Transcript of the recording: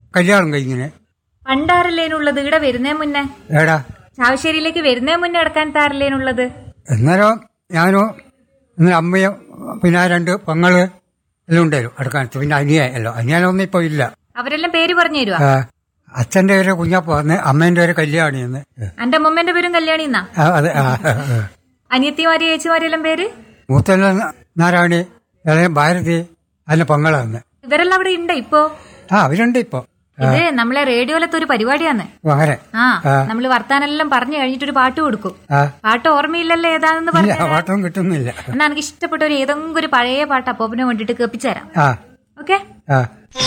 കല്യാണം കഴിഞ്ഞിന് പണ്ടാരല്ലേനുള്ളത് ഇവിടെ വരുന്നേ മുന്നേ ഏടാ ചാവശ്ശേരിയിലേക്ക് വരുന്നേ മുന്നേ അടക്കാൻ താരല്ലേനുള്ളത് എന്നാലും ഞാനും ഇന്ന് അമ്മയും പിന്നെ ആ രണ്ട് പെങ്ങള് എല്ലാം ഉണ്ടായിരുന്നു അടുക്കാനത്ത് പിന്നെ അനിയ അല്ലോ അനിയനൊന്നും ഇപ്പൊ ഇല്ല അവരെല്ലാം പേര് പറഞ്ഞു തരുവാ ആ, അച്ഛന്റെ പേര് കുഞ്ഞപ്പ വന്ന് അമ്മേന്റെ പേര് കല്യാണി എന്ന് എന്റെ അമ്മമ്മേന്റെ പേരും കല്യാണി എന്നാ ആ, അതെ ആ, ആ, ആ. അനിയത്തിമാരി ചേച്ചിമാരെല്ലാം പേര് മൂത്തല്ല നാരായണി ഇളയ ഭാരതി അതിന്റെ പെങ്ങളന്ന് ഇവരെല്ലാം അവിടെ ഉണ്ട് ഇപ്പോ ആ അവരുണ്ട് ഇപ്പൊ ഇത് നമ്മളെ റേഡിയോയിലത്തെ ഒരു പരിപാടിയാന്ന് ഓ, അങ്ങനെ ആ ആ. നമ്മള് വർത്താനെല്ലാം പറഞ്ഞു കഴിഞ്ഞിട്ട് ഒരു പാട്ട് കൊടുക്കും ആ പാട്ട് ഓർമ്മയില്ലല്ലോ ഏതാണെന്ന് ഇല്ല പറഞ്ഞു പാട്ടൊന്നും കിട്ടുന്നില്ല എന്നാ എനിക്ക് ഇഷ്ടപ്പെട്ട ഒരു ഏതെങ്കിലും ഒരു പഴയ പാട്ട് അപ്പോപ്പിനെ വേണ്ടിട്ട് കേൾപ്പിച്ചു തരാം ആ ഓക്കെ ആ